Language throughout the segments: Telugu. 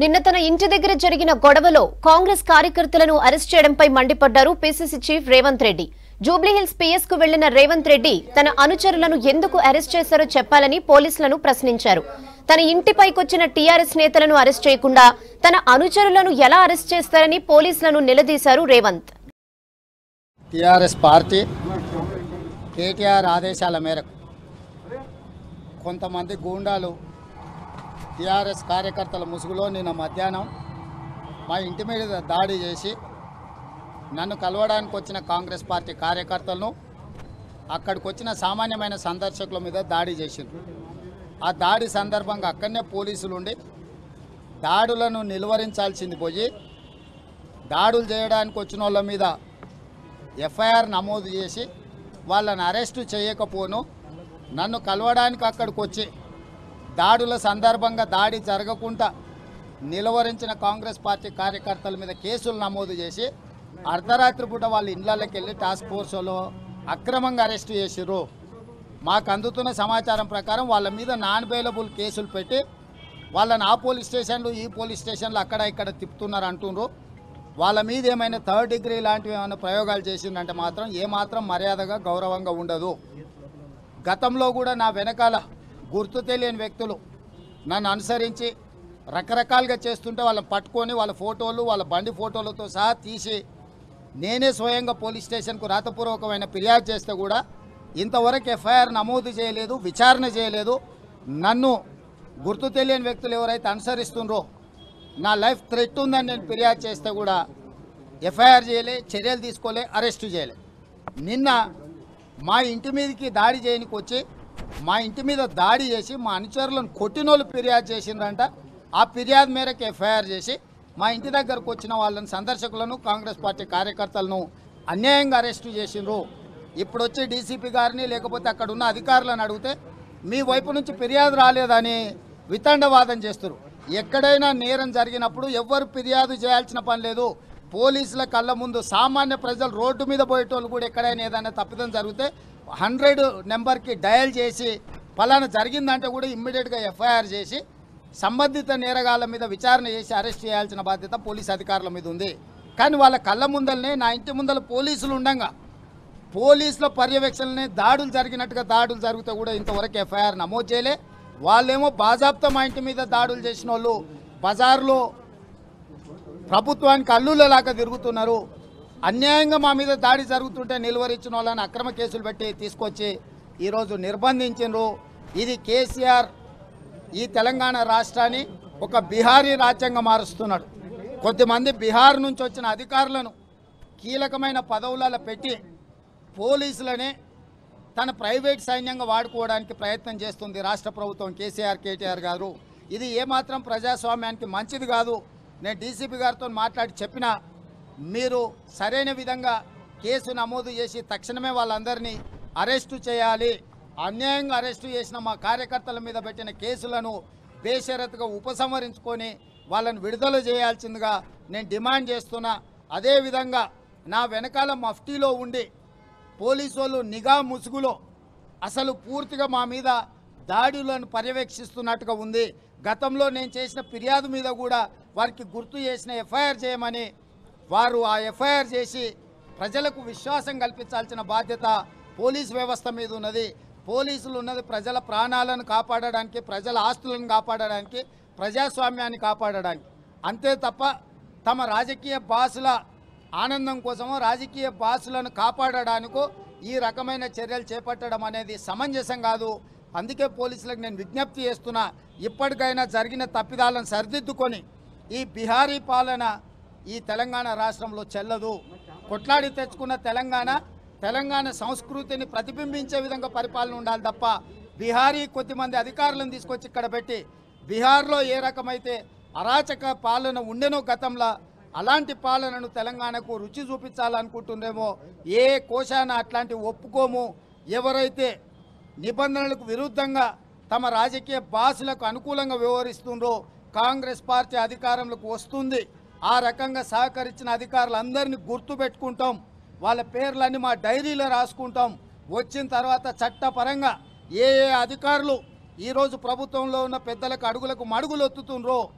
నిన్న తన ఇంటి దగ్గర జరిగిన గొడవలో కాంగ్రెస్ కార్యకర్తలను అరెస్ట్ చేయడంపై మండిపడ్డారు PCC chief Revanth Reddy Jubilee Hills PS కు వెళ్లిన రేవంత్ రెడ్డి తన అనుచరులను ఎందుకు అరెస్ట్ చేశారో చెప్పాలని పోలీసులను ప్రశ్నించారు తన ఇంటిపైకొచ్చిన టీఆర్ఎస్ నేతలను అరెస్ట్ చేయకుండా తన అనుచరులను ఎలా అరెస్ట్ చేస్తారని పోలీసులను నిలదీశారు రేవంత్ టీఆర్ఎస్ పార్టీ కేటీఆర్ ఆదేశాల మేరకు కొంతమంది గూండాలు టీఆర్ఎస్ కార్యకర్తల ముసుగులో నిన్న మధ్యాహ్నం మా ఇంటి మీద దాడి చేసి నన్ను కలవడానికి వచ్చిన కాంగ్రెస్ పార్టీ కార్యకర్తలను అక్కడికి వచ్చిన సామాన్యమైన సందర్శకుల మీద దాడి చేసిండ్రు ఆ దాడి సందర్భంగా అక్కడనే పోలీసులు ఉండి దాడులను నిలువరించాల్సింది పోయి దాడులు చేయడానికి వచ్చిన వాళ్ళ మీద ఎఫ్ఐఆర్ నమోదు చేసి వాళ్ళని అరెస్టు చేయకపోను నన్ను కలవడానికి అక్కడికి వచ్చి దాడుల సందర్భంగా దాడి జరగకుండా నిలువరించిన కాంగ్రెస్ పార్టీ కార్యకర్తల మీద కేసులు నమోదు చేసి అర్ధరాత్రి పూట వాళ్ళ ఇళ్లకి వెళ్ళి టాస్క్ ఫోర్స్లో అక్రమంగా అరెస్టు చేసిర్రు మాకు అందుతున్న సమాచారం ప్రకారం వాళ్ళ మీద నాన్ బెయిలబుల్ కేసులు పెట్టి వాళ్ళని ఆ పోలీస్ స్టేషన్లు ఈ పోలీస్ స్టేషన్లు అక్కడ ఇక్కడ తిప్పుతున్నారు అంటుండ్రు వాళ్ళ మీద ఏమైనా థర్డ్ డిగ్రీ లాంటివి ఏమైనా ప్రయోగాలు చేసిందంటే మాత్రం ఏమాత్రం మర్యాదగా గౌరవంగా ఉండదు గతంలో కూడా నా వెనకాల గుర్తు తెలియని వ్యక్తులు నన్ను అనుసరించి రకరకాలుగా చేస్తుంటే వాళ్ళని పట్టుకొని వాళ్ళ ఫోటోలు వాళ్ళ బండి ఫోటోలతో సహా తీసి నేనే స్వయంగా పోలీస్ స్టేషన్కు రాతపూర్వకమైన ఫిర్యాదు చేస్తే కూడా ఇంతవరకు ఎఫ్ఐఆర్ నమోదు చేయలేదు విచారణ చేయలేదు నన్ను గుర్తు తెలియని వ్యక్తులు ఎవరైతే అనుసరిస్తుండ్రో నా లైఫ్ థ్రెట్ ఉందని నేను ఫిర్యాదు చేస్తే కూడా ఎఫ్ఐఆర్ చేయలే చర్యలు తీసుకోలే అరెస్టు చేయలే నిన్న మా ఇంటి మీదకి దాడి చేయనికి వచ్చి మా ఇంటి మీద దాడి చేసి మా అనుచరులను కొట్టినోళ్ళు ఫిర్యాదు చేసిండ్రంట ఆ ఫిర్యాదు మేరకు ఎఫ్ఐఆర్ చేసి మా ఇంటి దగ్గరకు వచ్చిన వాళ్ళని సందర్శకులను కాంగ్రెస్ పార్టీ కార్యకర్తలను అన్యాయంగా అరెస్టు చేసిండ్రు ఇప్పుడు వచ్చి డీసీపీ గారిని లేకపోతే అక్కడ ఉన్న అధికారులను అడిగితే మీ వైపు నుంచి ఫిర్యాదు రాలేదని వితండవాదం చేస్తారు ఎక్కడైనా నేరం జరిగినప్పుడు ఎవ్వరు ఫిర్యాదు చేయాల్సిన పని లేదు పోలీసుల కళ్ళ ముందు సామాన్య ప్రజలు రోడ్డు మీద పోయేటోళ్ళు కూడా ఎక్కడైనా ఏదైనా తప్పిదం జరిగితే హండ్రెడ్ నెంబర్కి డయల్ చేసి ఫలానా జరిగిందంటే కూడా ఇమ్మీడియట్గా ఎఫ్ఐఆర్ చేసి సంబంధిత నేరగాళ్ళ మీద విచారణ చేసి అరెస్ట్ చేయాల్సిన బాధ్యత పోలీస్ అధికారుల మీద ఉంది కానీ వాళ్ళ కళ్ళ ముందలనే నా ఇంటి ముందల పోలీసులు ఉండంగా పోలీసుల పర్యవేక్షణనే దాడులు జరిగినట్టుగా దాడులు జరిగితే కూడా ఇంతవరకు ఎఫ్ఐఆర్ నమోదు చేయలే వాళ్ళేమో బాజాబ్తా మా ఇంటి మీద దాడులు చేసిన వాళ్ళు బజార్లో ప్రభుత్వానికి అల్లులలాగా తిరుగుతున్నారు అన్యాయంగా మా మీద దాడి జరుగుతుంటే నిలువరించిన వాళ్ళని అక్రమ కేసులు పెట్టి తీసుకొచ్చి ఈరోజు నిర్బంధించారు ఇది కేసీఆర్ ఈ తెలంగాణ రాష్ట్రాన్ని ఒక బిహారీ రాజ్యంగా మారుస్తున్నాడు కొద్దిమంది బీహార్ నుంచి వచ్చిన అధికారులను కీలకమైన పదవులలో పెట్టి పోలీసులనే తన ప్రైవేట్ సైన్యంగా వాడుకోవడానికి ప్రయత్నం చేస్తుంది రాష్ట్ర ప్రభుత్వం కేసీఆర్ కేటీఆర్ గారు ఇది ఏమాత్రం ప్రజాస్వామ్యానికి మంచిది కాదు నేను డీసీపీ గారితో మాట్లాడి చెప్పినా మీరు సరైన విధంగా కేసు నమోదు చేసి తక్షణమే వాళ్ళందరినీ అరెస్టు చేయాలి అన్యాయంగా అరెస్టు చేసిన మా కార్యకర్తల మీద పెట్టిన కేసులను బేషరతుగా ఉపసంహరించుకొని వాళ్ళని విడుదల చేయాల్సిందిగా నేను డిమాండ్ చేస్తున్నా అదేవిధంగా నా వెనకాల మఫ్టీలో ఉండి పోలీసు వాళ్ళు నిఘా ముసుగులో అసలు పూర్తిగా మా మీద దాడులను పర్యవేక్షిస్తున్నట్టుగా ఉంది గతంలో నేను చేసిన ఫిర్యాదు మీద కూడా వారికి గుర్తు చేసిన ఎఫ్ఐఆర్ చేయమని వారు ఆ ఎఫ్ఐఆర్ చేసి ప్రజలకు విశ్వాసం కల్పించాల్సిన బాధ్యత పోలీస్ వ్యవస్థ మీద ఉన్నది పోలీసులు ఉన్నది ప్రజల ప్రాణాలను కాపాడడానికి ప్రజల ఆస్తులను కాపాడడానికి ప్రజాస్వామ్యాన్ని కాపాడడానికి అంతే తప్ప తమ రాజకీయ బాసుల ఆనందం కోసమో రాజకీయ బాసులను కాపాడడానికో ఈ రకమైన చర్యలు చేపట్టడం అనేది సమంజసం కాదు అందుకే పోలీసులకు నేను విజ్ఞప్తి చేస్తున్నా ఇప్పటికైనా జరిగిన తప్పిదాలను సరిదిద్దుకొని ఈ బిహారీ పాలన ఈ తెలంగాణ రాష్ట్రంలో చెల్లదు కొట్లాడి తెచ్చుకున్న తెలంగాణ తెలంగాణ సంస్కృతిని ప్రతిబింబించే విధంగా పరిపాలన ఉండాలి తప్ప బీహారీ కొద్దిమంది అధికారులను తీసుకొచ్చి ఇక్కడ పెట్టి బీహార్లో ఏ రకమైతే అరాచక పాలన ఉండెనో గతంలో అలాంటి పాలనను తెలంగాణకు రుచి చూపించాలనుకుంటుండేమో ఏ కోశాన అట్లాంటి ఒప్పుకోము ఎవరైతే నిబంధనలకు విరుద్ధంగా తమ రాజకీయ బాసులకు అనుకూలంగా వ్యవహరిస్తుండ్రో కాంగ్రెస్ పార్టీ అధికారంలోకి వస్తుంది ఆ రకంగా సహకరించిన అధికారులందరినీ గుర్తు పెట్టుకుంటాం వాళ్ళ పేర్లన్నీ మా డైరీలో రాసుకుంటాం వచ్చిన తర్వాత చట్టపరంగా ఏ ఏ అధికారులు ఈరోజు ప్రభుత్వంలో ఉన్న పెద్దలకు అడుగులకు మడుగులు ఒత్తుతుండ్రో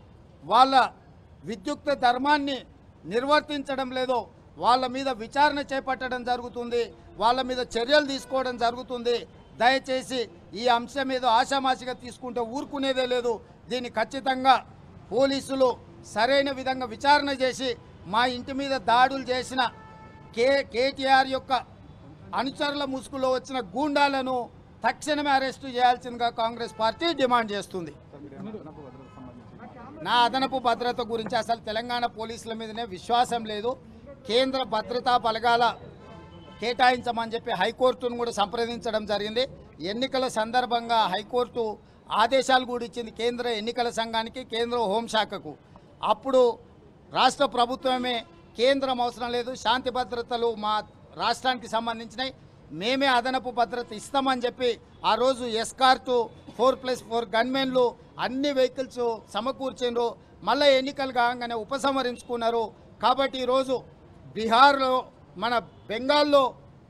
వాళ్ళ విద్యుక్త ధర్మాన్ని నిర్వర్తించడం లేదో వాళ్ళ మీద విచారణ చేపట్టడం జరుగుతుంది వాళ్ళ మీద చర్యలు తీసుకోవడం జరుగుతుంది దయచేసి ఈ అంశం మీద ఆషామాషిగా తీసుకుంటే ఊరుకునేదే లేదు దీన్ని ఖచ్చితంగా పోలీసులు సరైన విధంగా విచారణ చేసి మా ఇంటి మీద దాడులు చేసిన కే కేటీఆర్ యొక్క అనుచరుల ముసుగులో వచ్చిన గూండాలను తక్షణమే అరెస్టు చేయాల్సిందిగా కాంగ్రెస్ పార్టీ డిమాండ్ చేస్తుంది నా అదనపు భద్రత గురించి అసలు తెలంగాణ పోలీసుల మీదనే విశ్వాసం లేదు కేంద్ర భద్రతా బలగాల కేటాయించమని చెప్పి హైకోర్టును కూడా సంప్రదించడం జరిగింది ఎన్నికల సందర్భంగా హైకోర్టు ఆదేశాలు కూడా ఇచ్చింది కేంద్ర ఎన్నికల సంఘానికి కేంద్ర హోంశాఖకు అప్పుడు రాష్ట్ర ప్రభుత్వమే కేంద్రం అవసరం లేదు శాంతి భద్రతలు మా రాష్ట్రానికి సంబంధించినవి మేమే అదనపు భద్రత ఇస్తామని చెప్పి ఆ రోజు ఎస్కార్టు ఫోర్ ప్లస్ ఫోర్ గన్మెన్లు అన్ని వెహికల్స్ సమకూర్చిండ్రు మళ్ళీ ఎన్నికలు కాగానే ఉపసంహరించుకున్నారు కాబట్టి ఈరోజు బీహార్లో మన బెంగాల్లో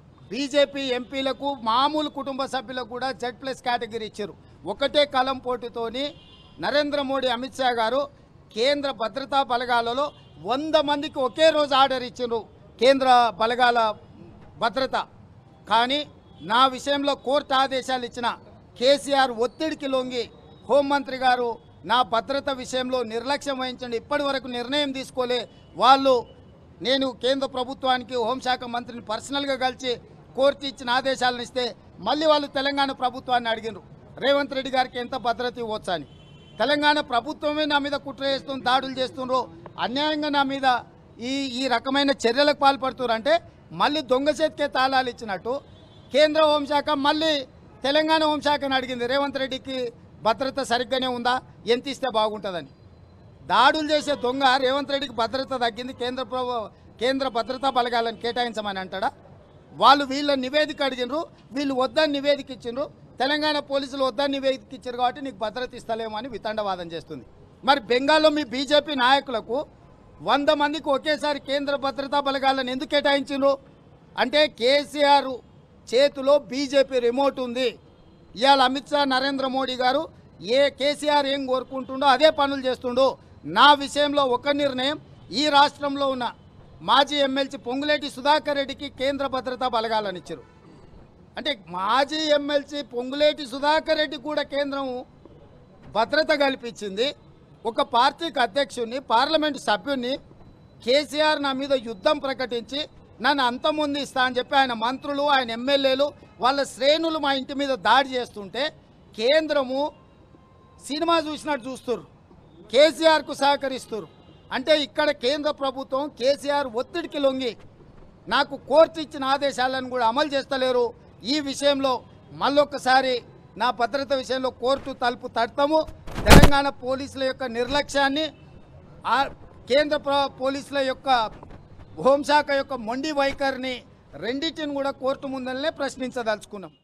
బీజేపీ ఎంపీలకు మామూలు కుటుంబ సభ్యులకు కూడా జెడ్ ప్లస్ కేటగిరీ ఇచ్చారు ఒకటే కలం పోటీతోని నరేంద్ర మోడీ అమిత్ షా గారు కేంద్ర భద్రతా బలగాలలో వంద మందికి ఒకే రోజు ఆర్డర్ ఇచ్చారు కేంద్ర బలగాల భద్రత కానీ నా విషయంలో కోర్టు ఆదేశాలు ఇచ్చిన కేసీఆర్ ఒత్తిడికి లొంగి హోంమంత్రి గారు నా భద్రత విషయంలో నిర్లక్ష్యం వహించండి ఇప్పటి వరకు నిర్ణయం తీసుకోలే వాళ్ళు నేను కేంద్ర ప్రభుత్వానికి హోంశాఖ మంత్రిని పర్సనల్గా కలిసి కోర్టు ఇచ్చిన ఆదేశాలను ఇస్తే మళ్ళీ వాళ్ళు తెలంగాణ ప్రభుత్వాన్ని అడిగినారు రేవంత్ రెడ్డి గారికి ఎంత భద్రత ఇవ్వచ్చు అని తెలంగాణ ప్రభుత్వమే నా మీద కుట్ర చేస్తుంది దాడులు చేస్తుండ్రు అన్యాయంగా నా మీద ఈ ఈ రకమైన చర్యలకు పాల్పడుతున్నారు అంటే మళ్ళీ దొంగ చేతికే తాళాలు ఇచ్చినట్టు కేంద్ర హోంశాఖ మళ్ళీ తెలంగాణ హోంశాఖను అడిగింది రేవంత్ రెడ్డికి భద్రత సరిగ్గానే ఉందా ఎంత ఇస్తే బాగుంటుందని దాడులు చేసే దొంగ రేవంత్ రెడ్డికి భద్రత తగ్గింది కేంద్ర ప్రభు కేంద్ర భద్రతా బలగాలను కేటాయించమని అంటాడా వాళ్ళు వీళ్ళ నివేదిక అడిగినరు వీళ్ళు వద్దని నివేదిక ఇచ్చిండ్రు తెలంగాణ పోలీసులు వద్దని నివేదిక ఇచ్చారు కాబట్టి నీకు భద్రత ఇస్తలేమో అని వితండవాదం చేస్తుంది మరి బెంగాల్లో మీ బీజేపీ నాయకులకు వంద మందికి ఒకేసారి కేంద్ర భద్రతా బలగాలను ఎందుకు కేటాయించిండ్రు అంటే కేసీఆర్ చేతిలో బీజేపీ రిమోట్ ఉంది ఇవాళ అమిత్ షా నరేంద్ర మోడీ గారు ఏ కేసీఆర్ ఏం కోరుకుంటుండో అదే పనులు చేస్తుండో నా విషయంలో ఒక నిర్ణయం ఈ రాష్ట్రంలో ఉన్న మాజీ ఎమ్మెల్సీ పొంగులేటి సుధాకర్ రెడ్డికి కేంద్ర భద్రతా బలగాలను ఇచ్చారు అంటే మాజీ ఎమ్మెల్సీ పొంగులేటి సుధాకర్ రెడ్డి కూడా కేంద్రం భద్రత కల్పించింది ఒక పార్టీకి అధ్యక్షుడిని పార్లమెంటు సభ్యుడిని కేసీఆర్ నా మీద యుద్ధం ప్రకటించి నన్ను అంతముందు ఇస్తా అని చెప్పి ఆయన మంత్రులు ఆయన ఎమ్మెల్యేలు వాళ్ళ శ్రేణులు మా ఇంటి మీద దాడి చేస్తుంటే కేంద్రము సినిమా చూసినట్టు చూస్తారు కేసీఆర్కు సహకరిస్తారు అంటే ఇక్కడ కేంద్ర ప్రభుత్వం కేసీఆర్ ఒత్తిడికి లొంగి నాకు కోర్టు ఇచ్చిన ఆదేశాలను కూడా అమలు చేస్తలేరు ఈ విషయంలో మళ్ళొక్కసారి నా భద్రత విషయంలో కోర్టు తలుపు తడతాము తెలంగాణ పోలీసుల యొక్క నిర్లక్ష్యాన్ని ఆ కేంద్ర ప్ర- పోలీసుల యొక్క హోంశాఖ యొక్క మొండి వైఖరిని రెండింటిని కూడా కోర్టు ముందరనే ప్రశ్నించదలుచుకున్నాం